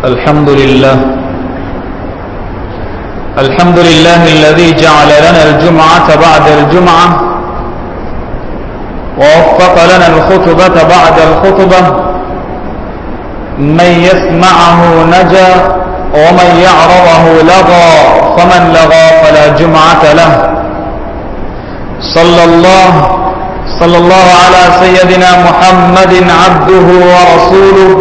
الحمد لله الحمد لله الذي جعل لنا الجمعة بعد الجمعة ووفق لنا الخطبة بعد الخطبة من يسمعه نجا ومن يعرضه لغى فمن لغى فلا جمعة له صلى الله صلى الله على سيدنا محمد عبده ورسوله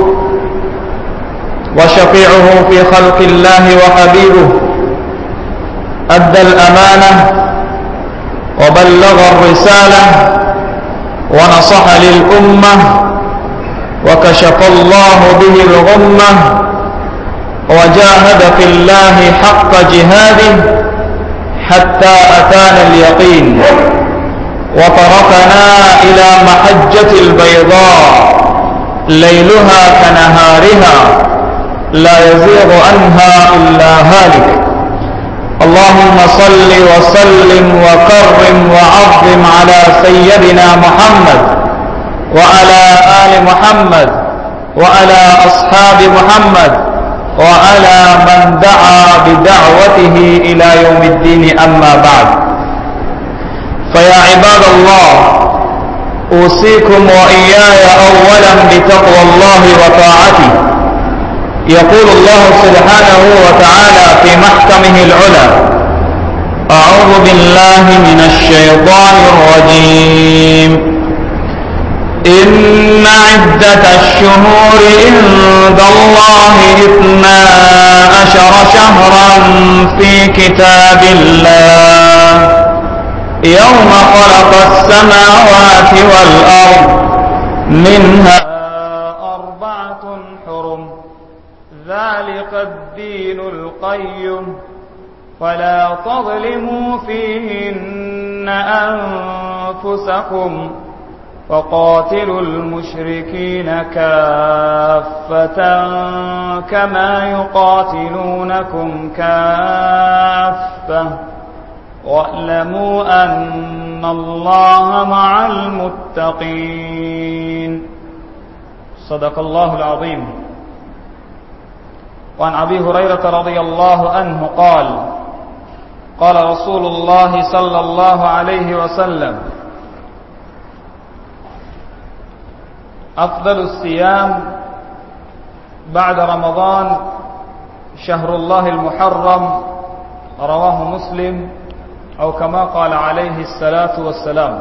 وشفيعه في خلق الله وحبيبه أدى الأمانة وبلغ الرسالة ونصح للأمة وكشف الله به الغمة وجاهد في الله حق جهاده حتى أتانا اليقين وتركنا إلى محجة البيضاء ليلها كنهارها لا يزيغ عنها إلا هالك اللهم صل وسلم وكرم وعظم على سيدنا محمد وعلى آل محمد وعلى أصحاب محمد وعلى من دعا بدعوته إلى يوم الدين أما بعد فيا عباد الله أوصيكم وإياي أولا بتقوى الله وطاعته يقول الله سبحانه وتعالى في محكمه العلى أعوذ بالله من الشيطان الرجيم إن عدة الشهور عند الله إثنا عشر شهرا في كتاب الله يوم خلق السماوات والأرض منها أربعة حرم ذلك الدين القيم فلا تظلموا فيهن أنفسكم وقاتلوا المشركين كافة كما يقاتلونكم كافة واعلموا أن الله مع المتقين صدق الله العظيم وعن أبي هريرة رضي الله عنه قال قال رسول الله صلى الله عليه وسلم أفضل الصيام بعد رمضان شهر الله المحرم رواه مسلم أو كما قال عليه الصلاة والسلام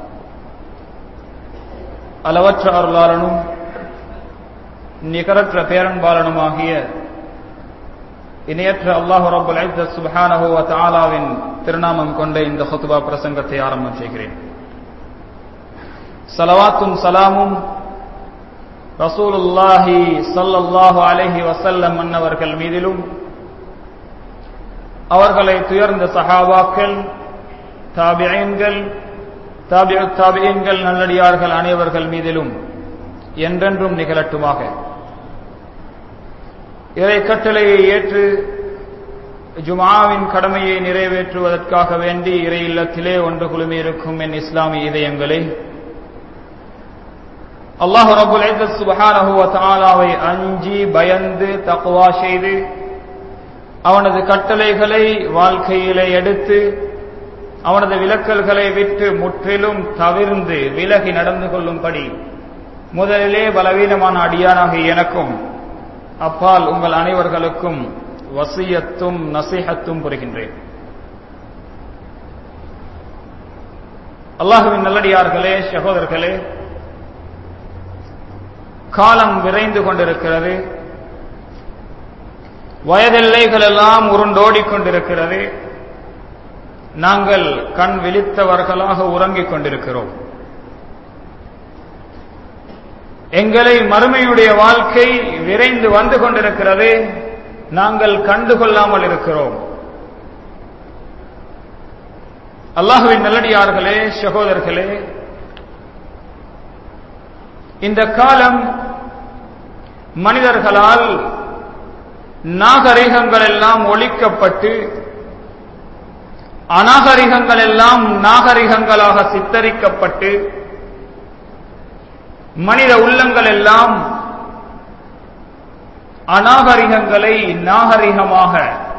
அளவற்ற அருளாளனும் நிகரற்ற பேரன்பாளனுமாகிய இணையற்ற அல்லாஹு ரபுல் ஐசத் சுபஹானஹு வ தஆலாவின் திருநாமம் கொண்ட இந்த ஹுத்பா பிரசங்கத்தை ஆரம்பம் செய்கிறேன் சலவாத்தும் சலாமும் ரசூலுல்லாஹி சல்லல்லாஹு அலைஹி வசல்லம் மன்னவர்கள் மீதிலும் அவர்களை துயர்ந்த சஹாபாக்கள் தாபியன்கள் தாபிய தாபியன்கள் நல்லடியார்கள் அனைவர்கள் மீதிலும் என்றென்றும் நிகழட்டுமாக இறை கட்டளையை ஏற்று ஜுமாவின் கடமையை நிறைவேற்றுவதற்காக வேண்டி இறை இல்லத்திலே ஒன்று குழுமியிருக்கும் என் இஸ்லாமிய இதயங்களே அல்லாஹு ரபுல் ஐசத் சுபஹானஹு தாலாவை அஞ்சி பயந்து தக்குவா செய்து அவனது கட்டளைகளை வாழ்க்கையிலே எடுத்து அவனது விலக்கல்களை விட்டு முற்றிலும் தவிர்ந்து விலகி நடந்து கொள்ளும்படி முதலிலே பலவீனமான அடியானாக எனக்கும் அப்பால் உங்கள் அனைவர்களுக்கும் வசியத்தும் நசிஹத்தும் புரிகின்றேன் அல்லாஹுவின் நல்லடியார்களே சகோதரர்களே காலம் விரைந்து கொண்டிருக்கிறது வயதெல்லைகள் எல்லாம் உருண்டோடிக் கொண்டிருக்கிறது நாங்கள் கண் விழித்தவர்களாக உறங்கிக் கொண்டிருக்கிறோம் எங்களை மறுமையுடைய வாழ்க்கை விரைந்து வந்து கொண்டிருக்கிறது நாங்கள் கண்டுகொள்ளாமல் இருக்கிறோம் அல்லாஹுவின் நல்லடியார்களே சகோதரர்களே இந்த காலம் மனிதர்களால் நாகரிகங்கள் எல்லாம் ஒழிக்கப்பட்டு அநாகரிகங்கள் எல்லாம் நாகரிகங்களாக சித்தரிக்கப்பட்டு மனித உள்ளங்கள் எல்லாம் அநாகரிகங்களை நாகரிகமாக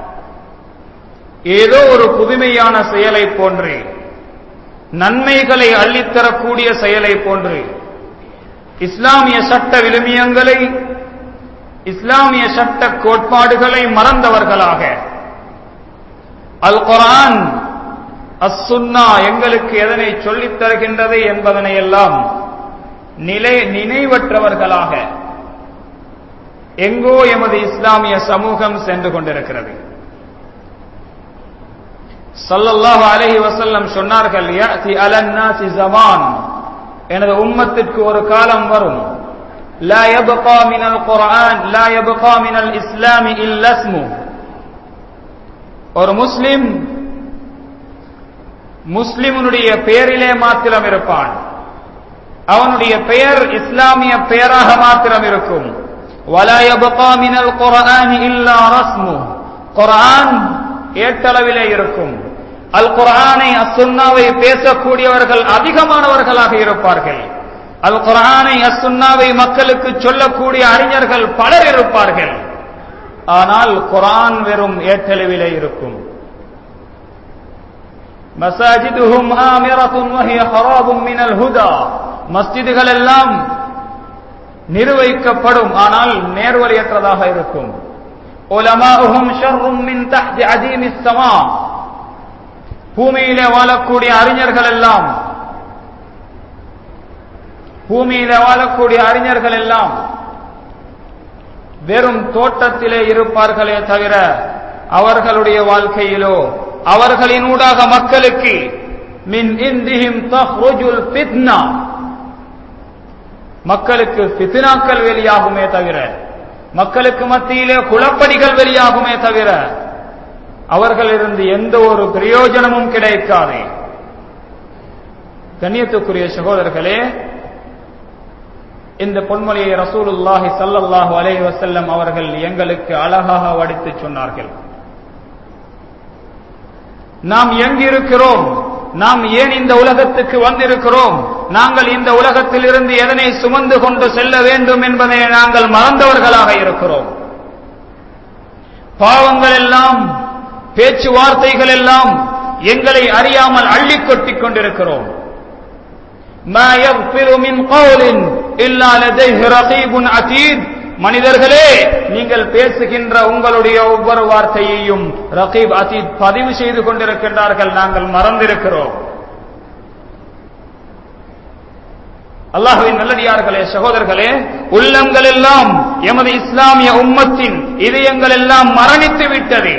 ஏதோ ஒரு புதுமையான செயலை போன்று நன்மைகளை அள்ளித்தரக்கூடிய செயலை போன்று இஸ்லாமிய சட்ட விழுமியங்களை இஸ்லாமிய சட்ட கோட்பாடுகளை மறந்தவர்களாக அல் குரான் அசுன்னா எங்களுக்கு எதனை சொல்லித் தருகின்றது என்பதனை எல்லாம் நிலை நினைவற்றவர்களாக எங்கோ எமது இஸ்லாமிய சமூகம் சென்று கொண்டிருக்கிறது சல்லல்லாஹு அலைஹி வசல்லம் சொன்னார்கள் யாதி அலன்னாசி ஜமான் எனது உம்மத்திற்கு ஒரு காலம் வரும் لا يبقى من القرآن لا يبقى من الإسلام إلا اسمه ஒரு முஸ்லிம் முஸ்லிமுடைய பெயரிலே மாத்திரம் இருப்பான் அவனுடைய பெயர் இஸ்லாமிய பெயராக மாத்திரம் இருக்கும் ولا يبقى من القرآن إلا رسمه குர்ஆன் ஏட்டளவிலே இருக்கும் அல் குர்ஆனை அசுன்னாவை பேசக்கூடியவர்கள் அதிகமானவர்களாக இருப்பார்கள் அல் குர்ஆனை அசுன்னாவை மக்களுக்கு சொல்லக்கூடிய அறிஞர்கள் பலர் இருப்பார்கள் ஆனால் குர்ஆன் வெறும் ஏட்டளவிலே இருக்கும் மசாஜிதுஹும் ஆமிரத்துன் வஹிய ஹராபும் மினல் ஹுதா மஸ்ஜிதுகள் எல்லாம் நிர்வகிக்கப்படும் ஆனால் நேர்வழியற்றதாக இருக்கும் உலமாஉஹும் ஷர்ரும் மின் தஹ்தி அதீமிஸ் ஸமா பூமியிலே வாழக்கூடிய அறிஞர்கள் எல்லாம் பூமியிலே வாழக்கூடிய அறிஞர்கள் எல்லாம் வெறும் தோட்டத்திலே இருப்பார்களே தவிர அவர்களுடைய வாழ்க்கையிலோ அவர்களினூடாக மக்களுக்கு மின் இந்திஹிம் தஹ்ருஜுல் ஃபித்னா மக்களுக்கு ஃபித்னாக்கள் வெளியாகுமே தவிர மக்களுக்கு மத்தியிலே குழப்படிகள் வெளியாகுமே தவிர அவர்களிருந்து எந்த ஒரு பிரயோஜனமும் கிடைக்காது கண்ணியத்துக்குரிய சகோதரர்களே இந்த பொன்மொழியை ரசூலுல்லாஹி சல்லல்லாஹு அலைஹி வஸல்லம் அவர்கள் எங்களுக்கு அழகாக வடித்து சொன்னார்கள் நாம் எங்கிருக்கிறோம் நாம் ஏன் இந்த உலகத்துக்கு வந்திருக்கிறோம் நாங்கள் இந்த உலகத்தில் இருந்து எதனை சுமந்து கொண்டு செல்ல வேண்டும் என்பதை நாங்கள் மறந்தவர்களாக இருக்கிறோம் பாவங்கள் எல்லாம் பேச்சுவார்த்தைகள் எல்லாம் எங்களை அறியாமல் அள்ளி கொட்டிக் கொண்டிருக்கிறோம் மனிதர்களே நீங்கள் பேசுகின்ற உங்களுடைய ஒவ்வொரு வார்த்தையையும் ரகீப் அதீத் பதிவு செய்து கொண்டிருக்கின்றார்கள் நாங்கள் மறந்திருக்கிறோம் அல்லாஹுவின் நல்லடியார்களே சகோதரர்களே உள்ளங்கள் எல்லாம் எமது இஸ்லாமிய உம்மத்தின் இதயங்கள் எல்லாம் மரணித்து விட்டது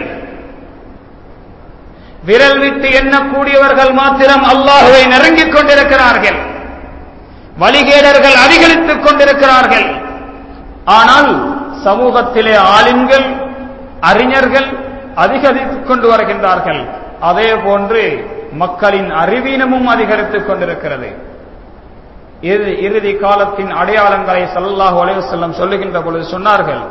விரல் விட்டு எண்ணக்கூடியவர்கள் மாத்திரம் அல்லாஹுவை நெருங்கிக் கொண்டிருக்கிறார்கள் வழிகேடர்கள் அதிகரித்துக் கொண்டிருக்கிறார்கள் ஆனால் சமூகத்திலே ஆலிம்கள் அறிஞர்கள் அதிகரித்துக் கொண்டு வருகின்றார்கள் அதே போன்று மக்களின் அறிவீனமும் அதிகரித்துக் கொண்டிருக்கிறது இறுதி காலத்தின் அடையாளங்களை சல்லாஹு அலைவசல்லம் சொல்லுகின்ற பொழுது சொன்னார்கள்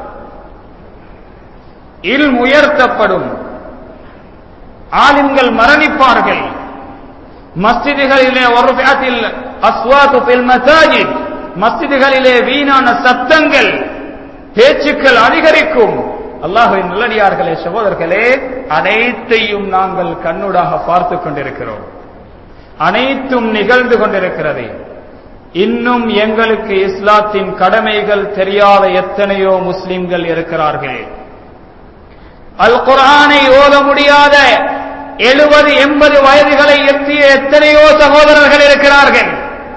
இல் உயர்த்தப்படும் ஆலிம்கள் மரணிப்பார்கள் மஸ்ஜிதுகளிலே ஒரு பேத்தில் அஸ்வாத்து பில் மசாஜித் மஸ்ஜிதுகளிலே வீணான சத்தங்கள் பேச்சுக்கள் அதிகரிக்கும் அல்லாஹுவின் நல்லடியார்களே சகோதரர்களே அனைத்தையும் நாங்கள் கண்ணுடாக பார்த்து கொண்டிருக்கிறோம் அனைத்தும் நிகழ்ந்து கொண்டிருக்கிறது இன்னும் எங்களுக்கு இஸ்லாத்தின் கடமைகள் தெரியாத எத்தனையோ முஸ்லிம்கள் இருக்கிறார்கள் அல் குரானை ஓத முடியாத எழுபது எண்பது வயதுகளை எத்திய எத்தனையோ சகோதரர்கள் இருக்கிறார்கள்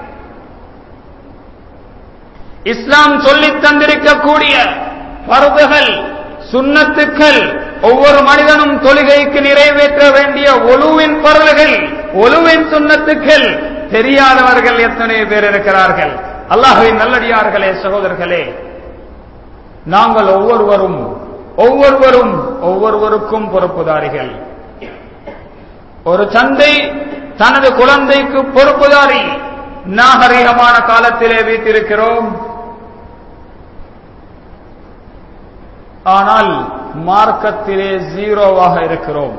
இஸ்லாம் சொல்லித் தந்திருக்கக்கூடிய பருதுகள் சுண்ணத்துக்கள் ஒவ்வொரு மனிதனும் தொழுகைக்கு நிறைவேற்ற வேண்டிய ஒழுவின் பருதுகள் ஒழுவின் சுண்ணத்துக்கள் தெரியாதவர்கள் எத்தனை பேர் இருக்கிறார்கள் அல்லாஹுவின் நல்லடியார்களே சகோதரர்களே நாங்கள் ஒவ்வொருவரும் ஒவ்வொருவரும் ஒவ்வொருவருக்கும் பொறுப்புதாரிகள் ஒரு தந்தை தனது குழந்தைக்கு பொறுப்புதாரி நாகரிகமான காலத்திலே வீட்டிருக்கிறோம் ஆனால் மார்க்கத்திலே ஜீரோவாக இருக்கிறோம்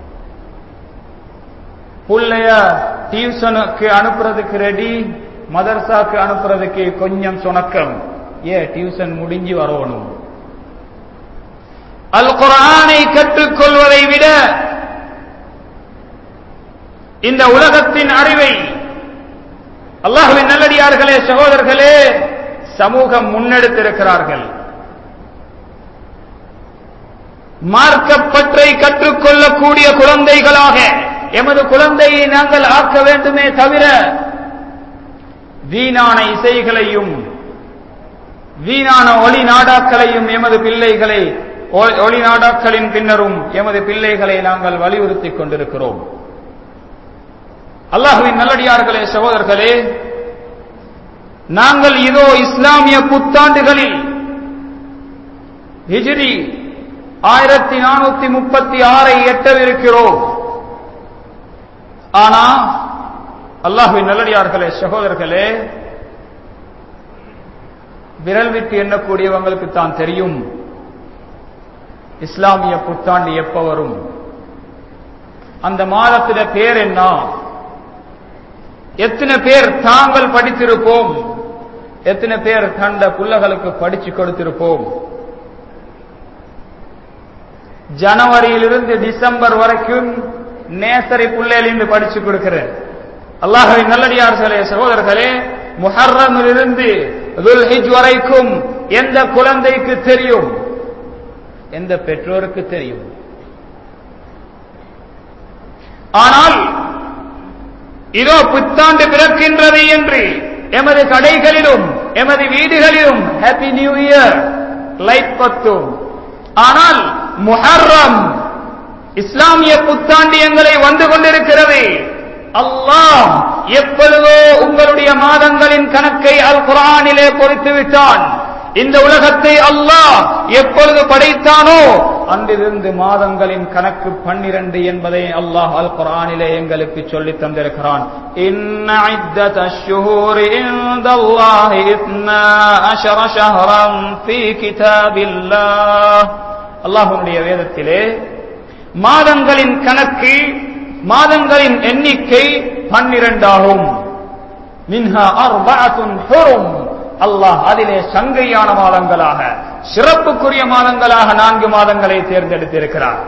புள்ளைய டியூஷனுக்கு அனுப்புறதுக்கு ரெடி மதர்சாக்கு அனுப்புறதுக்கு கொஞ்சம் சுணக்கம் ஏ டியூஷன் முடிஞ்சு வரணும் அல் குரானை கற்றுக்கொள்வதை விட இந்த உலகத்தின் அறிவை அல்லாஹுவின் நல்லடியார்களே சகோதரர்களே சமூகம் முன்னெடுத்திருக்கிறார்கள் மார்க்கப்பற்றை கற்றுக்கொள்ளக்கூடிய குழந்தைகளாக எமது குழந்தையை நாங்கள் ஆக்க வேண்டுமே தவிர வீணான இசைகளையும் வீணான ஒளி நாடாக்களையும் எமது பிள்ளைகளை ஒளி நாடாக்களின் பின்னரும் எமது பிள்ளைகளை நாங்கள் வலியுறுத்திக் கொண்டிருக்கிறோம் அல்லாஹுவின் நல்லடியார்களே சகோதரர்களே நாங்கள் இதோ இஸ்லாமிய புத்தாண்டுகளில் ஹிஜ்ரி ஆயிரத்தி நானூத்தி முப்பத்தி ஆறை எட்டவிருக்கிறோம் ஆனா அல்லாஹுவின் நல்லடியார்களே சகோதரர்களே விரல் விட்டு எண்ணக்கூடியவங்களுக்கு தான் தெரியும் இஸ்லாமிய புத்தாண்டு எப்ப வரும் அந்த மாதத்தில பேர் என்ன எத்தனை பேர் தாங்கள் படித்திருப்போம் எத்தனை பேர் கண்ட புள்ளகளுக்கு படிச்சு கொடுத்திருப்போம் ஜனவரியிலிருந்து டிசம்பர் வரைக்கும் நேசரை புள்ளையிலிருந்து படிச்சு கொடுக்கிறேன் அல்லாஹின் நல்லடியார்களே சகோதரர்களே முஹர்ரமிலிருந்து துல்ஹிஜ் வரைக்கும் எந்த குழந்தைக்கு தெரியும் எந்த பெற்றோருக்கு தெரியும் ஆனால் இதோ புத்தாண்டு பிறக்கின்றது என்று எமது கடைகளிலும் எமது வீடுகளிலும் ஹாப்பி நியூ இயர் லைட் பத்தும் ஆனால் முஹர்ரம் இஸ்லாமிய புத்தாண்டு எங்களை வந்து கொண்டிருக்கிறது அல்லாஹ் எப்பொழுதோ உங்களுடைய மாதங்களின் கணக்கை அல் குரானிலே பொறித்து விட்டான் இந்த உலகத்தை அல்லாஹ் எப்பொழுது படைத்தானோ அன்றிலிருந்து மாதங்களின் கணக்கு பன்னிரண்டு என்பதை அல்லாஹ் அல் குரானிலே எங்களுக்கு சொல்லி தந்திருக்கிறான் இன்ன عدة الشهور عند الله اثنا عشر شهرا في كتاب الله அல்லாஹ்வுடைய வேதத்திலே மாதங்களின் கணக்கு மாதங்களின் எண்ணிக்கை பன்னிரண்டாகும் மின்ஹா அர்பஅத்துன் ஹுரும் அல்லாஹ் அதிலே சங்கையான மாதங்களாக சிறப்புக்குரிய மாதங்களாக நான்கு மாதங்களை தேர்ந்தெடுத்திருக்கிறார்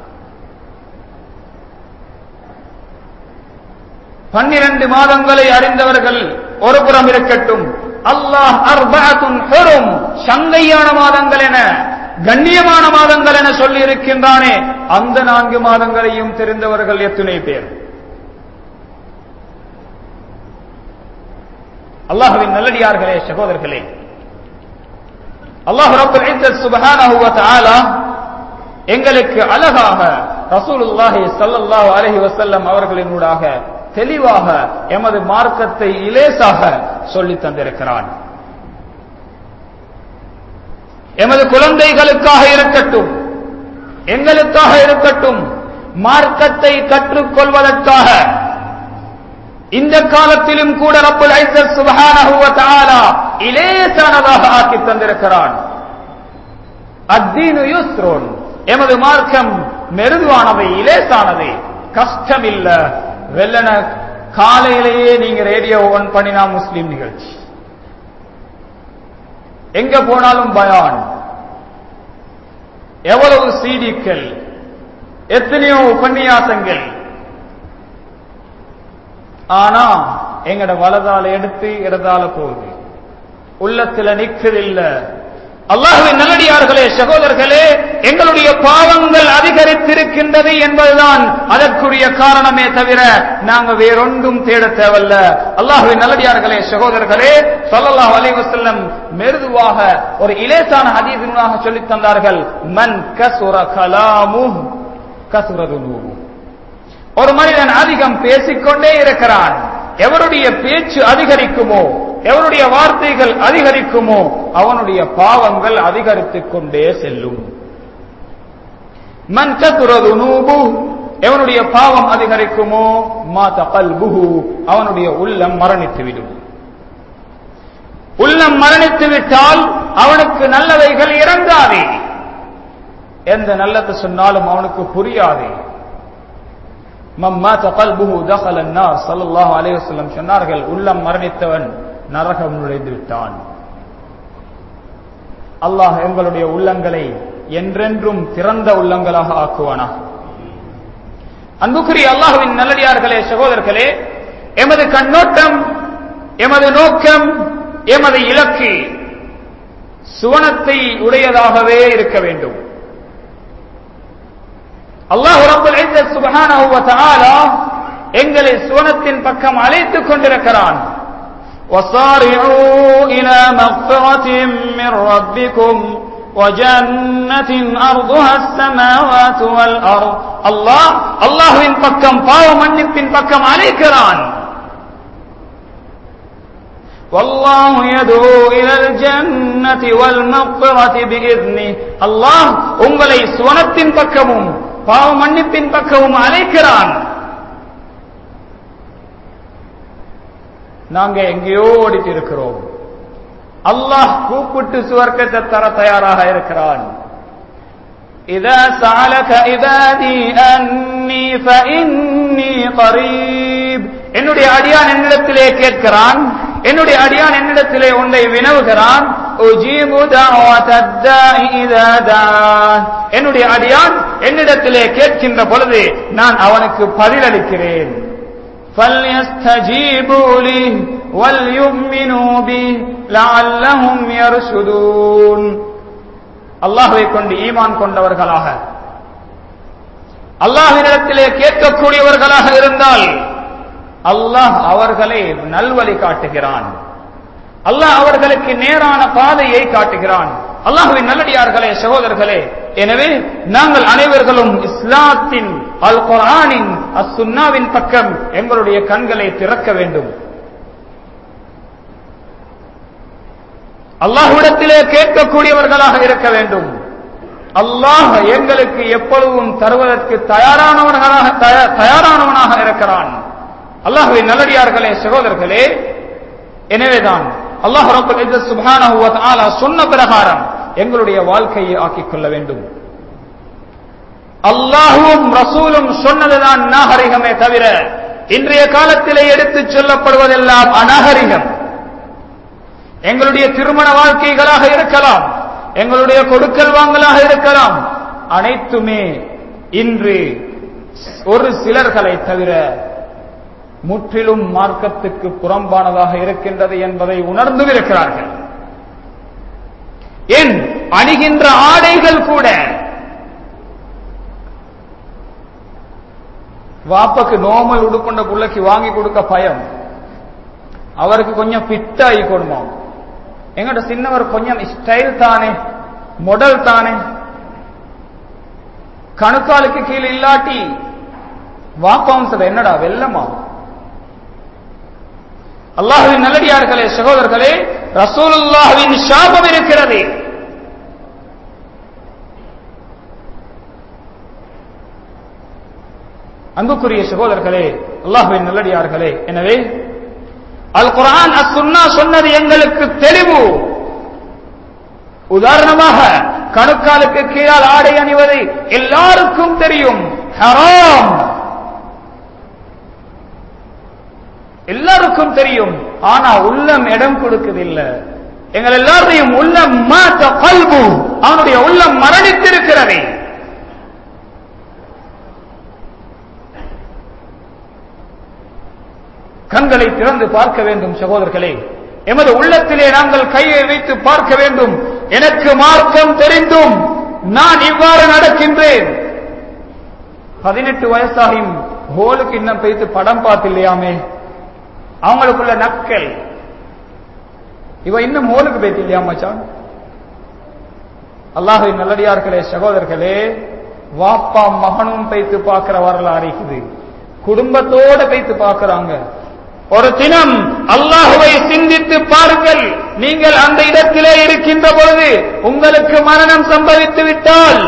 பன்னிரண்டு மாதங்களை அறிந்தவர்கள் ஒரு புறம் இருக்கட்டும் அல்லாஹ் அர்பஅத்துன் ஹுரும் சங்கையான மாதங்கள் என கண்ணியமான மாதங்கள் என சொல்லி இருக்கின்றானே அந்த நான்கு மாதங்களையும் தெரிந்தவர்கள் எத்தனை பேர் அல்லாஹுவின் நல்லடியார்களே சகோதரர்களே அல்லாஹ் ரப்பல் இஸ்ஸத் சுப்ஹானஹு வ தஆலா எங்களுக்கு அழகாக ரசூலுல்லாஹி ஸல்லல்லாஹு அலைஹி வஸல்லம் அவர்களினூடாக தெளிவாக எமது மார்க்கத்தை இலேசாக சொல்லித் தந்திருக்கிறான் எமது குழந்தைகளுக்காக இருக்கட்டும் எங்களுக்காக இருக்கட்டும் மார்க்கத்தை கற்றுக்கொள்வதற்காக இந்த காலத்திலும் கூட ரப்புல் ஐசர் சுபஹானஹு வ தஆலா இலேசானதாக ஆக்கி தந்திருக்கிறான் அத்தீனு யுஸ்ரோன் எமது மார்க்கம் மெருதுவானது இலேசானது கஷ்டம் இல்ல வெள்ளன காலையிலேயே நீங்க ரேடியோ ஒன் பண்ணினா முஸ்லீம் நிகழ்ச்சி எங்க போனாலும் பயான் எவ்வளவு சீடிக்கள் எத்தனையோ உபன்யாசங்கள் ஆனா எங்கட வலதால எடுத்து இடதால போகுது உள்ளத்துல நிற்கிறதில்ல அல்லாஹுவின் நல்லடியார்களே சகோதரர்களே எங்களுடைய பாவங்கள் அதிகரித்திருக்கின்றது என்பதுதான் அதற்குரிய காரணமே தவிர நாங்க வேறொன்றும் தேட தேவல்ல அல்லாஹுவின் நல்லடியார்களே சகோதரர்களே ஸல்லல்லாஹு அலைஹி வஸல்லம் மெருதுவாக ஒரு இலேசான ஹதீஸினாக சொல்லித் தந்தார்கள் மன் கசுர கலாமு கசுரதுனூபு ஒரு மனிதன் அதிகம் பேசிக்கொண்டே இருக்கிறான் எவருடைய பேச்சு அதிகரிக்குமோ எவருடைய வார்த்தைகள் அதிகரிக்குமோ அவனுடைய பாவங்கள் அதிகரித்துக் கொண்டே செல்லும் மன் கதுரது நூபு எவனுடைய பாவம் அதிகரிக்குமோ மாத கல்புஹு அவனுடைய உள்ளம் மரணித்துவிடும் உள்ளம் மரணித்து விட்டால் அவனுக்கு நல்லவைகள் இறங்காதே எந்த நல்லது சொன்னாலும் அவனுக்கு புரியாதே மம்மாத கல்புஹு தகல நார் ஸல்லல்லாஹு அலைஹி வஸல்லம் சொன்னார்கள் உள்ளம் மரணித்தவன் நரகம் நுழைந்து விட்டான் அல்லாஹ் எங்களுடைய உள்ளங்களை என்றென்றும் திறந்த உள்ளங்களாக ஆக்குவானா அன்புக்குரிய அல்லாஹுவின் நல்லடியார்களே சகோதரர்களே எமது கண்ணோட்டம் எமது நோக்கம் எமது இலக்கு சுவனத்தை உடையதாகவே இருக்க வேண்டும் அல்லாஹ் ரப்பல் இஸ்ஸத் சுப்ஹானஹு வ தஆலா எங்களை சுவனத்தின் பக்கம் அழைத்துக் கொண்டிருக்கிறான் وصارعوا إلى مغفرة من ربكم وجنة أرضها السماوات والأرض الله الله من பக்கம் பாவ மன்னிப்பின் பக்கம் அழைக்கிறான் والله يدعو إلى الجنة والمغفرة بإذنه الله உங்களை சுவனத்தின் பக்கமும் பாவ மன்னிப்பின் பக்கமும் அழைக்கிறான் நாங்க எங்கேயோ ஓடிட்டு இருக்கிறோம் அல்லாஹ் கூப்பிட்டு சுவர்க்கத்தை தர தயாராக இருக்கிறான் إذا سألك عبادي أني فإني قريب என்னுடைய அடியான் என்னிடத்திலே கேட்கிறான் என்னுடைய அடியான் என்னிடத்திலே உன்னை வினவுகிறான் உஜீபு தஅவத தாஇ இதா தான் என்னுடைய அடியான் என்னிடத்திலே கேட்கின்ற பொழுது நான் அவனுக்கு பதிலளிக்கிறேன் فليستجيبوا لي وليؤمنوا بي لعلهم يرشدون அல்லாஹ்வை கொண்டு ஈமான் கொண்டவர்களாக அல்லாஹ்வினிடத்திலே கேட்கக்கூடியவர்களாக இருந்தால் அல்லாஹ் அவர்களை நல்வழி காட்டுகிறான் அல்லாஹ் அவர்களுக்கு நேரான பாதையை காட்டுகிறான் அல்லாஹுவின் நல்லடியார்களே சகோதரர்களே எனவே நாங்கள் அனைவர்களும் இஸ்லாத்தின் அல் குரானின் அசுன்னாவின் பக்கம் எங்களுடைய கண்களை திறக்க வேண்டும் அல்லாஹ்விடத்திலே கேட்கக்கூடியவர்களாக இருக்க வேண்டும் அல்லாஹ் எங்களுக்கு எப்பொழுதும் தருவதற்கு தயாரானவர்களாக தயாரானவனாக இருக்கிறான் அல்லாஹுவின் நல்லடியார்களே சகோதரர்களே எனவேதான் அல்லாஹ் ரப்பல் இஸ்ஸத் சுப்ஹானஹு வ தஆலா சொன்ன பிரகாரம் எங்களுடைய வாழ்க்கையை ஆக்கிக் கொள்ள வேண்டும் அல்லாஹுவும் ரசூலும் சொன்னதுதான் நாகரிகமே தவிர இன்றைய காலத்திலே எடுத்துச் சொல்லப்படுவதெல்லாம் அநாகரிகம் எங்களுடைய திருமண வாழ்க்கைகளாக இருக்கலாம் எங்களுடைய கொடுக்கல் வாங்கலாக இருக்கலாம் அனைத்துமே இன்று ஒரு சிலர்களை தவிர முற்றிலும் மார்க்கத்துக்கு புறம்பானதாக இருக்கின்றது என்பதை உணர்ந்து இருக்கிறார்கள் ஏன் அணிகின்ற ஆடைகள் கூட வாப்பக்கு நோமல் உடுப்புண்ட புள்ளைக்கு வாங்கி கொடுக்க பயம் அவருக்கு கொஞ்சம் ஃபிட் ஆகி கொடுமோம் எங்கட சின்னவர் கொஞ்சம் ஸ்டைல் தானே மொடல் தானே கணுக்காலுக்கு கீழே இல்லாட்டி வாப்பாம்சம் என்னடா வெள்ளமா அல்லாஹுவின் நல்லடியார்களே சகோதரர்களே ரசூலுல்லாஹுவின் சாபம் இருக்கிறது அன்புக்குரிய சகோதரர்களே அல்லாஹுவின் நல்லடியார்களே எனவே அல் குரான் அசுன்னா சொன்னது எங்களுக்கு தெளிவு உதாரணமாக கணுக்காலுக்கு கீழால் ஆடை அணிவது எல்லாருக்கும் தெரியும் ஹராம் எல்லாருக்கும் தெரியும் ஆனா உள்ளம் இடம் கொடுக்கவில்லை எங்கள் எல்லாரையும் உள்ளம் மாற்ற கல்பு அவனுடைய உள்ளம் மரணித்திருக்கிறது கண்களை திறந்து பார்க்க வேண்டும் சகோதரர்களே எமது உள்ளத்திலே நாங்கள் கையை வைத்து பார்க்க வேண்டும் எனக்கு மார்க்கம் தெரிந்தும் நான் இவ்வாறு நடக்கின்றேன் பதினெட்டு வயசாகியும் ஹோலுக்கு இன்னும் பேத்து படம் பார்த்தில்லையாமே அவங்களுக்குள்ள நக்கல் இவ இன்னும் ஹோலுக்கு பேத்து இல்லையா மச்சான் அல்லாஹின் நல்லடியார்களே சகோதரர்களே வாப்பா மகனும் பேத்து பார்க்கிற வரலாறு இருக்குது குடும்பத்தோட பேத்து பார்க்கிறாங்க ஒரு தினம் அல்லாஹுவை சிந்தித்து பாருங்கள் நீங்கள் அந்த இடத்திலே இருக்கின்ற பொழுது உங்களுக்கு மரணம் சம்பவித்து விட்டால்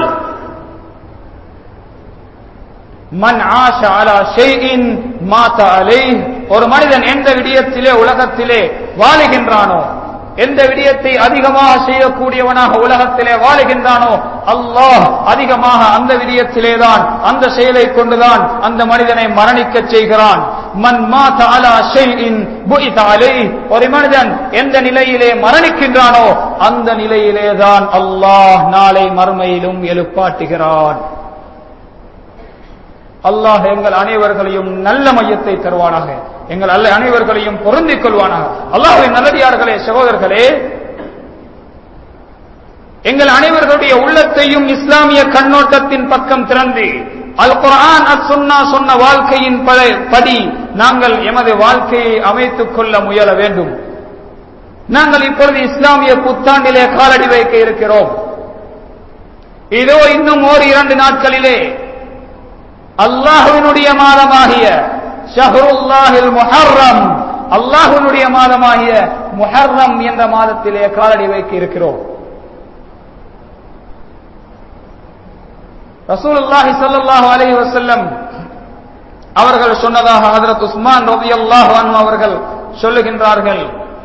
மன் ஆஷ அலா ஷெய்இன் மாத அலை ஒரு மனிதன் எந்த விடயத்திலே உலகத்திலே வாழுகின்றானோ எந்த விடயத்தை அதிகமாக செய்யக்கூடியவனாக உலகத்திலே வாழுகின்றானோ அல்லாஹ் அதிகமாக அந்த விடயத்திலேதான் அந்த செயலை கொண்டுதான் அந்த மனிதனை மரணிக்க செய்கிறான் மன் மாத அலா ஷைஇன் புஇத அலைஹி ஒரு மனிதன் எந்த நிலையிலே மரணிக்கின்றானோ அந்த நிலையிலே தான் அல்லாஹ் நாளை மறுமையிலும் எழுப்பாட்டுகிறான் அல்லாஹ் எங்கள் அனைவர்களையும் நல்ல மையத்தை தருவானாக எங்கள் அல்ல அனைவர்களையும் பொருந்திக் கொள்வானாக அல்லாஹ்வின் நல்லடியார்களே சகோதரர்களே எங்கள் அனைவர்களுடைய உள்ளத்தையும் இஸ்லாமிய கண்ணோட்டத்தின் பக்கம் திறந்து அல் குர்ஆன் அஸ் சுன்னா சொன்ன வாழ்க்கையின் ப- படி நாங்கள் எமது வாழ்க்கையை அமைத்துக் கொள்ள முயல வேண்டும் நாங்கள் இப்பொழுது இஸ்லாமிய புத்தாண்டிலே காலடி வைக்க இருக்கிறோம் இதோ இன்னும் ஓர் இரண்டு நாட்களிலே அல்லாஹுவினுடைய மாதமாகிய ஷஹருல்லாஹில் முஹர்ரம் அல்லாஹுவினுடைய மாதமாகிய முஹர்ரம் என்ற மாதத்திலே காலடி வைக்க இருக்கிறோம் ரசூலுல்லாஹி ஸல்லல்லாஹு அலைஹி வஸல்லம் அவர்கள் சொன்னதாக ஹஜரத் உஸ்மான் ரலியல்லாஹு அன்ஹு அவர்கள் சொல்லுகின்றார்கள்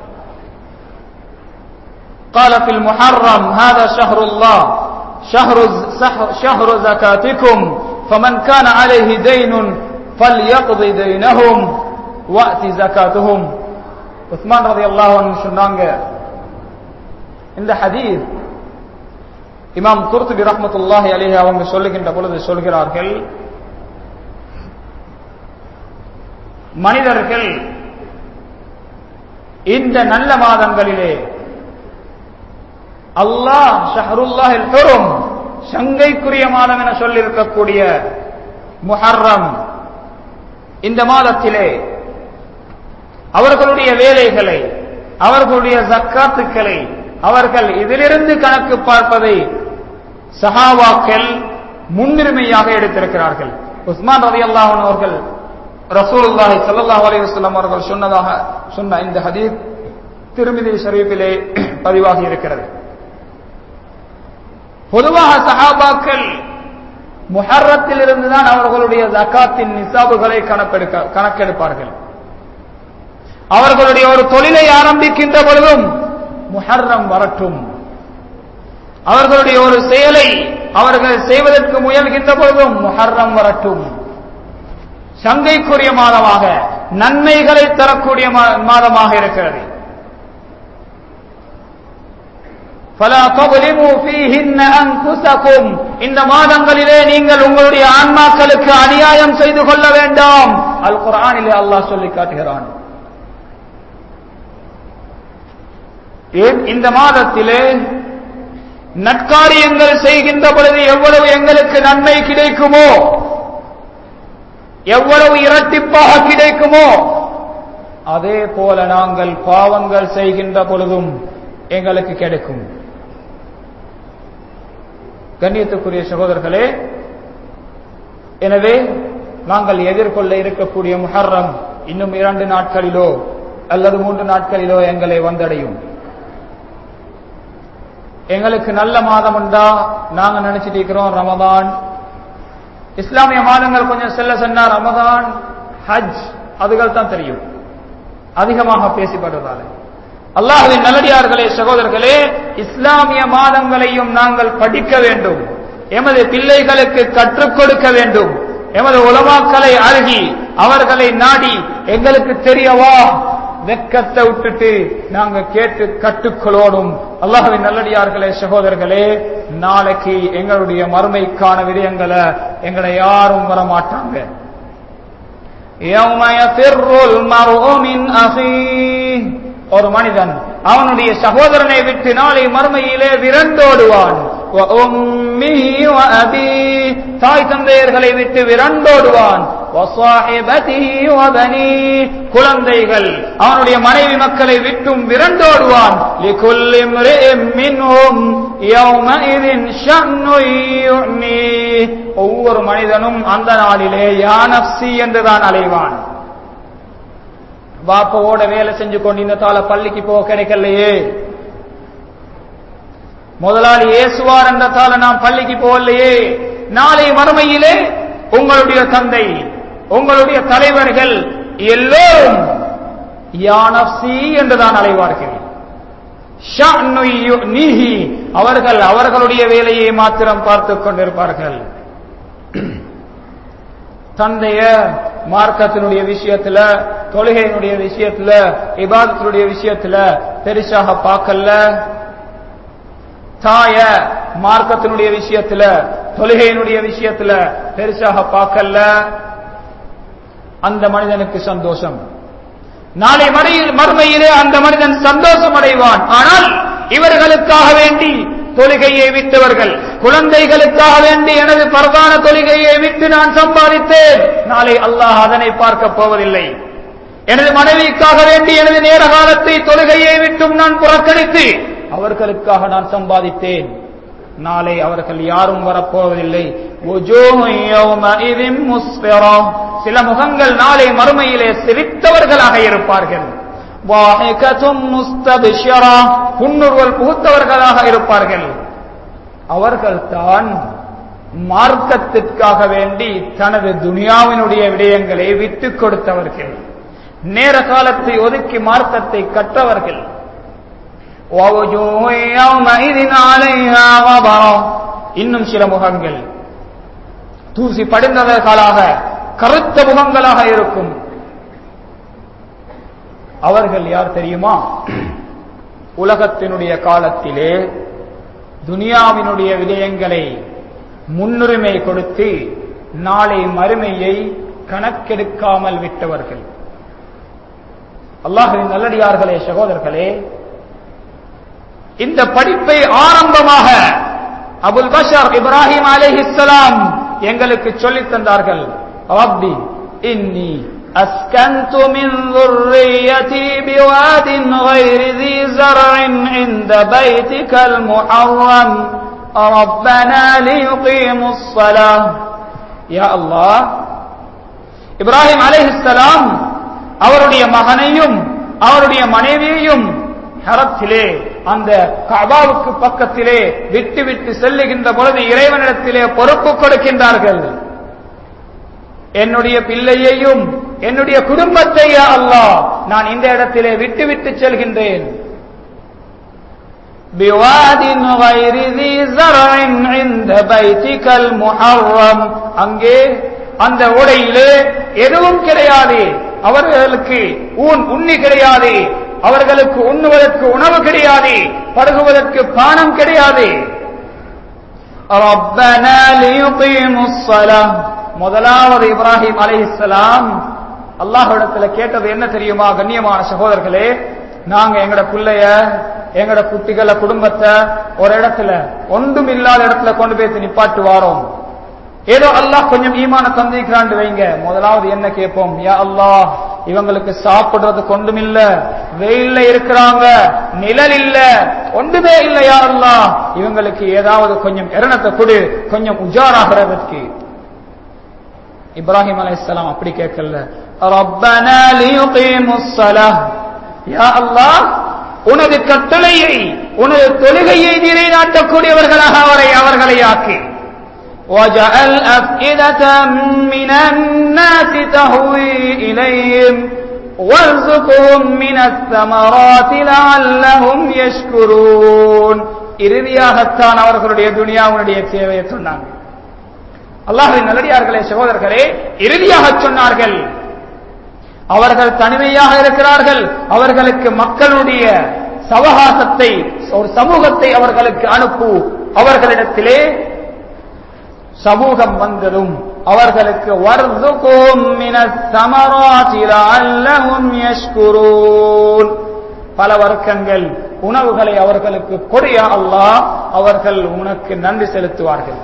قال في المحرم هذا شهر الله شهر شهر زكاتكم فمن كان عليه دين فليقض دينهم وأت زكاتهم உஸ்மான் ரலியல்லாஹு அன்ஹு சொன்னாங்க இந்த ஹதீஸ் இமாம் குர்துபி ரஹ்மத்துல்லாஹி அலைஹி அவங்க சொல்லுகின்ற பொழுது சொல்கிறார்கள் மனிதர்கள் இந்த நல்ல மாதங்களிலே அல்லாஹ் ஷஹருல்லாஹில் பெரும் சங்கைக்குரிய மாதம் என சொல்லியிருக்கக்கூடிய முஹர்ரம் இந்த மாதத்திலே அவர்களுடைய வேலைகளை அவர்களுடைய ஜக்காத்துக்களை அவர்கள் இதிலிருந்து கணக்கு பார்ப்பதை சஹாவாக்கள் முன்னுரிமையாக எடுத்திருக்கிறார்கள் உஸ்மான் ரவி அல்லாஹன் அவர்கள் ரசூலுல்லாஹி ஸல்லல்லாஹு அலைஹி வஸல்லம் அவர்கள் சொன்னதாக சொன்ன இந்த ஹதீஸ் திருமிதி ஷரீஃபிலே பதிவாகி இருக்கிறது பொதுவாக சஹாபாக்கள் முஹர்ரத்தில் இருந்துதான் அவர்களுடைய ஜக்காத்தின் நிசாபுகளை கணக்கெடுக்க கணக்கெடுப்பார்கள் அவர்களுடைய ஒரு தொழிலை ஆரம்பிக்கின்ற பொழுதும் முஹர்ரம் வரட்டும் அவர்களுடைய ஒரு செயலை அவர்கள் செய்வதற்கு முயல்கின்ற பொழுதும் முஹர்ரம் வரட்டும் சங்கைக்குரிய மாதமாக நன்மைகளை தரக்கூடிய மா- மாதமாக இருக்கிறது فَلَا تَظْلِمُوا فِيهِنَّ أَنفُسَكُمْ இந்த மாதங்களிலே நீங்கள் உங்களுடைய ஆன்மாக்களுக்கு அநியாயம் செய்து கொள்ள வேண்டாம் அல் குர்ஆனிலே அல்லாஹ் சொல்லி காட்டுகிறான் ஏன் இந்த மாதத்திலே நற்காரியங்கள் செய்கின்ற பொழுது எவ்வளவு எங்களுக்கு நன்மை கிடைக்குமோ எவ்வளவு இரட்டிப்பாக கிடைக்குமோ அதே போல நாங்கள் பாவங்கள் செய்கின்ற பொழுதும் எங்களுக்கு கிடைக்கும் கண்ணியத்துக்குரிய சகோதரர்களே எனவே நாங்கள் எதிர்கொள்ள இருக்கக்கூடிய முஹர்ரம் இன்னும் இரண்டு நாட்களிலோ அல்லது மூன்று நாட்களிலோ எங்களை வந்தடையும் எங்களுக்கு நல்ல மாதம் உண்டா நாங்க நினைச்சிட்டு இருக்கிறோம் ரமதான் இஸ்லாமிய மாதங்கள் கொஞ்சம் செல்ல சென்னா ரமதான் ஹஜ் அதுகள் தான் தெரியும் அதிகமாக பேசப்படுவதால அல்லாஹுவின் நல்லடியார்களே சகோதரர்களே இஸ்லாமிய மாதங்களையும் நாங்கள் படிக்க வேண்டும் எமது பிள்ளைகளுக்கு கற்றுக் கொடுக்க வேண்டும் எமது உலமாக்களை அருகி அவர்களை நாடி எங்களுக்கு தெரியவா வெக்கத்தை விட்டுட்டு நாங்க கேட்டு கட்டுக்கொள்ளோடும் அல்லாஹுவின் நல்லடியார்களே சகோதரர்களே நாளைக்கு எங்களுடைய மறுமைக்கான விடயங்களை எங்களை யாரும் வரமாட்டாங்க يوم يفر المرء من أخيه ஒரு மனிதன் அவனுடைய சகோதரனை விட்டு நாளை மறுமையிலே விரண்டோடுவான் وأمه وأبيه தாய் தந்தையர்களை விட்டு விரண்டோடுவான் وصاحبته وبنيه குழந்தைகள் அவனுடைய மனைவி மக்களை விட்டும் விரண்டோடுவான் لكل امرئ منهم يومئذ شأن يعنيه ஒவ்வொரு மனிதனும் அந்த நாளிலே யா நப்சி என்றுதான் அலைவான் பாப்பாவோட வேலை செஞ்சு கொண்டு இந்த தாள பள்ளிக்கு போக கிடைக்கலையே முதலாளி ஏசுவார் என்ற தாள நாம் பள்ளிக்கு போகலையே நாளை மறுமையிலே உங்களுடைய தந்தை உங்களுடைய தலைவர்கள் எல்லோரும் யானப்சி என்றுதான் அலைவார்கள் ஷஅனு யுக்னிஹி. அவர்கள் அவர்களுடைய வேலையை மாத்திரம் பார்த்துக் கொண்டிருப்பார்கள் தந்தைய மார்க்கத்தினுடைய விஷயத்துல தொழுகையினுடைய விஷயத்துல இபாதத்தினுடைய விஷயத்துல பெருசாக பார்க்கல தாய மார்க்கத்தினுடைய விஷயத்துல தொழுகையினுடைய விஷயத்துல பெருசாக பார்க்கல அந்த மனிதனுக்கு சந்தோஷம் நாளை மறையில் மறுமையிலே அந்த மனிதன் சந்தோஷம் அடைவான் ஆனால் இவர்களுக்காக வேண்டி தொழுகையை விட்டவர்கள் குழந்தைகளுக்காக வேண்டி எனது பரவான தொழுகையை விட்டு நான் சம்பாதித்தேன் நாளை அல்லாஹ் அதனை பார்க்க போவதில்லை எனது மனைவிக்காக வேண்டி எனது நேர காலத்தை தொழுகையை விட்டும் நான் புறக்கணித்து அவர்களுக்காக நான் சம்பாதித்தேன் நாளை அவர்கள் யாரும் வரப்போவதில்லை சில முகங்கள் நாளை மறுமையிலே சிரித்தவர்களாக இருப்பார்கள் புன்னுருவல் புகுத்தவர்களாக இருப்பார்கள் அவர்கள் தான் மார்க்கத்திற்காக வேண்டி தனது துனியாவினுடைய விடயங்களை விட்டுக் கொடுத்தவர்கள் நேர காலத்தை ஒதுக்கி மார்க்கத்தை கற்றவர்கள் இன்னும் சில முகங்கள் தூசி படிந்தவர்களாக கருத்த முகங்களாக இருக்கும் அவர்கள் யார் தெரியுமா உலகத்தினுடைய காலத்திலே துனியாவினுடைய விடயங்களை முன்னுரிமை கொடுத்து நாளை மறுமையை கணக்கெடுக்காமல் விட்டவர்கள் அல்லாஹின் நல்லடியார்களே சகோதரர்களே இந்த படிப்பை ஆரம்பமாக அபுல் பஷர் இப்ராஹிம் அலிஹிஸ்லாம் எங்களுக்கு சொல்லித் தந்தார்கள் ரப்பி இன்னி أسكنت من ذريتي بواد غير ذي زرع عند بيتك المحرم ربنا ليقيموا الصلاة يا الله இப்ராஹிம் அலைஹிஸ்ஸலாம் அவருடைய மகனையும் அவருடைய மனைவியையும் ஹரத்திலே அந்த கபாவுக்கு பக்கத்திலே விட்டு விட்டு செல்லுகின்ற பொழுது இறைவனிடத்திலே பொறுப்பு கொடுக்கின்றார்கள் என்னுடைய பிள்ளையையும் என்னுடைய குடும்பத்தை அல்லாஹ் நான் இந்த இடத்திலே விட்டு விட்டு செல்கின்றேன் அங்கே அந்த உடையிலே எதுவும் கிடையாது அவர்களுக்கு ஊன் உண்ணி கிடையாது அவர்களுக்கு உண்ணுவதற்கு உணவு கிடையாது பருகுவதற்கு பானம் கிடையாது முதலாவது இப்ராஹிம் அலைஹிஸ்லாம் அல்லாஹிடத்துல கேட்டது என்ன தெரியுமா கண்ணியமான சகோதரர்களே நாங்க எங்கட பிள்ளைய எங்கட குட்டிகளை குடும்பத்தை ஒரு இடத்துல ஒன்றும் இல்லாத இடத்துல கொண்டு போய் நிப்பாட்டு வாரோம் ஏதோ அல்லாஹ் கொஞ்சம் ஈமான தந்திக்கிறாண்டு வைங்க முதலாவது என்ன கேட்போம் யா அல்லாஹ் இவங்களுக்கு சாப்பிடுறது கொண்டும் இல்ல வெயில்ல இருக்கிறாங்க நிழல் இல்ல ஒன்றுமே இல்ல யா அல்லாஹ் இவங்களுக்கு ஏதாவது கொஞ்சம் இரணத்தை கொடு கொஞ்சம் உஜாராகிறதுக்கு இப்ராஹிம் அலைஹிஸ்ஸலாம் அப்படி கேட்கல ரப்பனா லியுகீமுஸ் ஸலாஹ் யா அல்லாஹ் உனது கட்டளையை உனது தொழுகையை நிலைநாட்டக்கூடியவர்களாக அவரை அவர்களை ஆக்கி وجعل أفئدة من الناس تهوي إليهم وارزقهم من الثمرات لعلهم يشكرون இறுதியாகத்தான் அவர்களுடைய துனியாவுடைய சேவையை சொன்னாங்க அல்லாஹின் நல்லடியார்களே சகோதரர்களே இறுதியாக சொன்னார்கள் அவர்கள் தனிமையாக இருக்கிறார்கள் அவர்களுக்கு மக்களுடைய சவகாசத்தை ஒரு சமூகத்தை அவர்களுக்கு அனுப்பு அவர்களிடத்திலே சமூகம் வந்ததும் அவர்களுக்கு பல வர்க்கங்கள் உணவுகளை அவர்களுக்கு கொடிய அல்லாஹ் அவர்கள் உனக்கு நன்றி செலுத்துவார்கள்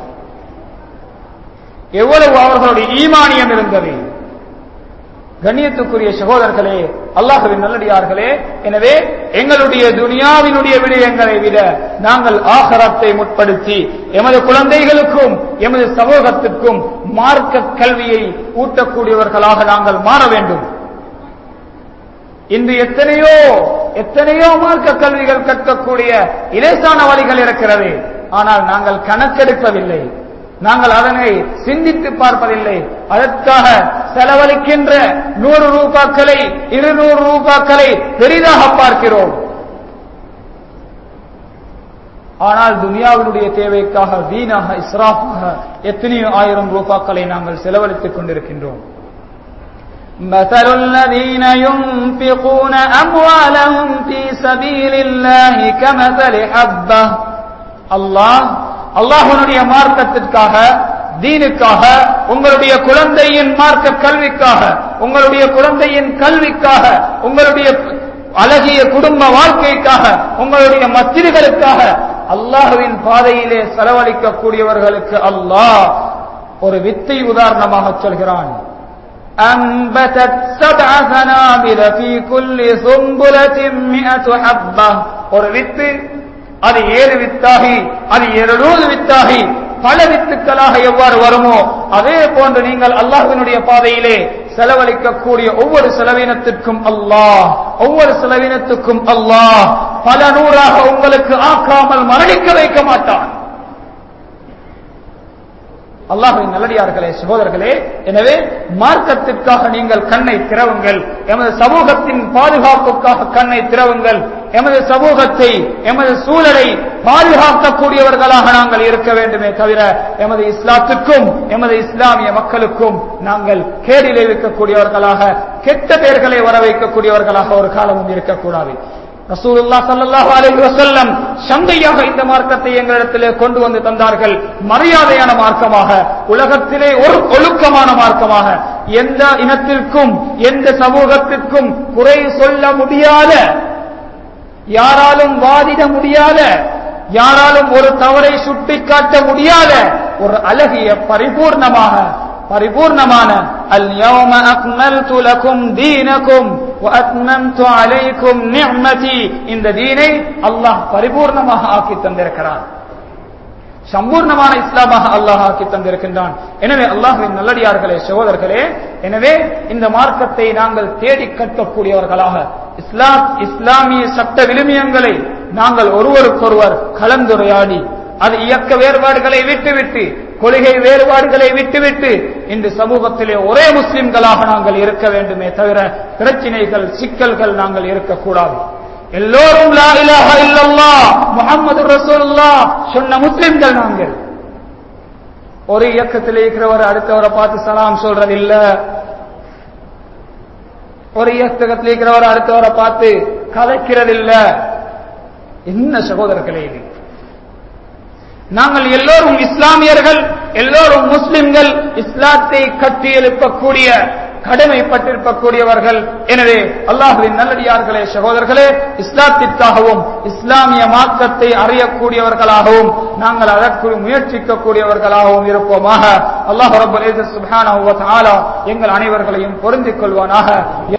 எவ்வளவு அவர்களுடைய ஈமானியம் இருந்தது கண்ணியத்துக்குரிய சகோதரர்களே அல்லாஹுவின் நல்லடியார்களே எனவே எங்களுடைய துனியாவினுடைய விடயங்களை விட நாங்கள் ஆகரத்தை முற்படுத்தி எமது குழந்தைகளுக்கும் எமது சமூகத்திற்கும் மார்க்க கல்வியை ஊட்டக்கூடியவர்களாக நாங்கள் மாற வேண்டும் இன்று எத்தனையோ எத்தனையோ மார்க்க கல்விகள் கற்கக்கூடிய இலேசான வழிகள் இருக்கிறது ஆனால் நாங்கள் கணக்கெடுப்பதில்லை நாங்கள் அதனை சிந்தித்து பார்ப்பதில்லை அதற்காக செலவழிக்கின்ற நூறு ரூபாக்களை இருநூறு ரூபாக்களை பெரிதாக பார்க்கிறோம் ஆனால் துனியாவினுடைய தேவைக்காக வீணாக இஸ்ராஃபாக எத்தனையோ ஆயிரம் ரூபாக்களை நாங்கள் செலவழித்துக் கொண்டிருக்கின்றோம் مثل الذين ينفقون أموالهم في سبيل الله كمثل حبة அல்லாஹ் அல்லாஹ்வுடைய மார்க்கத்திற்காக தீனுக்காக உங்களுடைய குழந்தையின் மார்க்க கல்விக்காக உங்களுடைய குழந்தையின் கல்விக்காக உங்களுடைய அழகிய குடும்ப வாழ்க்கைக்காக உங்களுடைய மத்திரிகளுக்காக அல்லாஹுவின் பாதையிலே செலவழிக்கக்கூடியவர்களுக்கு அல்லாஹ் ஒரு வித்தை உதாரணமாக சொல்கிறான் أنبتت سبع سنابل في كل سنبلة مئة حبة ஒரு வித்து அது ஏழு வித்தாகி அது எழுநூறு வித்தாகி பல வித்துக்களாக எவ்வாறு வருமோ அதே போன்று நீங்கள் அல்லாஹ்வினுடைய பாதையிலே செலவழிக்கக்கூடிய ஒவ்வொரு செலவினத்திற்கும் அல்லாஹ் ஒவ்வொரு செலவினத்துக்கும் அல்லாஹ் பல நூறாக உங்களுக்கு ஆக்காமல் மரணிக்க வைக்க மாட்டான் அல்லாஹின் நல்லடியார்களே சகோதரர்களே எனவே மார்க்கத்திற்காக நீங்கள் கண்ணை திறவுங்கள் எமது சமூகத்தின் பாதுகாப்புக்காக கண்ணை திறவுங்கள் எமது சமூகத்தை எமது சூழலை பாதுகாக்கக்கூடியவர்களாக நாங்கள் இருக்க வேண்டுமே தவிர எமது இஸ்லாத்துக்கும் எமது இஸ்லாமிய மக்களுக்கும் நாங்கள் கேடிலே வைக்கக்கூடியவர்களாக கெட்ட பெயர்களை வர வைக்கக்கூடியவர்களாக ஒரு காலமும் இருக்கக்கூடாது ரசூலுல்லா ஸல்லல்லாஹு அலைஹி வஸல்லம் சந்தையாக இந்த மார்க்கத்தை எங்களிடத்திலே கொண்டு வந்து தந்தார்கள் மரியாதையான மார்க்கமாக உலகத்திலே ஒரு ஒழுக்கமான மார்க்கமாக எந்த இனத்திற்கும் எந்த சமூகத்திற்கும் குறை சொல்ல முடியாத யாராலும் வாதிட முடியாத யாராலும் ஒரு தவறை சுட்டிக்காட்ட முடியாத ஒரு அழகிய பரிபூர்ணமாக பரிபூர்ணமான اليوم أكملت لكم دينكم وأتممت عليكم نعمتي இந்த தீனை அல்லாஹ் பரிபூர்ணமாக ஆக்கி தந்திருக்கிறார் சம்பூர்ணமான இஸ்லாமாக அல்லாஹ் ஆக்கி தந்திருக்கின்றான் எனவே அல்லாஹின் நல்லடியார்களே சகோதரர்களே எனவே இந்த மார்க்கத்தை நாங்கள் தேடி கட்டக்கூடியவர்களாக இஸ்லாம் இஸ்லாமிய சட்ட விழுமியங்களை நாங்கள் ஒருவருக்கொருவர் கலந்துரையாடி அது இயக்க வேறுபாடுகளை விட்டுவிட்டு கொள்கை வேறுபாடுகளை விட்டுவிட்டு இந்த சமூகத்திலே ஒரே முஸ்லிம்களாக நாங்கள் இருக்க வேண்டுமே தவிர பிரச்சினைகள் சிக்கல்கள் நாங்கள் இருக்கக்கூடாது எல்லோரும் லா இலாஹ இல்லல்லாஹ் முஹம்மது ரசூலுல்லாஹ் சொன்ன முஸ்லிம்கள் நாங்கள் ஒரு இயக்கத்தில் இருக்கிறவர் அடுத்தவரை பார்த்து சலாம் சொல்றது இல்ல ஒரு இயக்கத்தில் இருக்கிறவர் அடுத்தவரை பார்த்து கதைக்கிறது இல்ல என்ன சகோதரர்களே இது நாங்கள் எல்லோரும் இஸ்லாமியர்கள் எல்லோரும் முஸ்லிம்கள் இஸ்லாத்தை கட்டி எழுப்பக்கூடிய கடமைப்பட்டிருக்கக்கூடியவர்கள் எனவே அல்லாஹுவின் நல்லடியார்களே சகோதரர்களே இஸ்லாத்திற்காகவும் இஸ்லாமிய மார்க்கத்தை அறியக்கூடியவர்களாகவும் நாங்கள் அதற்கு முயற்சிக்கக்கூடியவர்களாகவும் இருப்போமாக அல்லாஹ் ரபுல் சுப்ஹானஹு வ தஆலா எங்கள் அனைவர்களையும் பொருந்திக் கொள்வானாக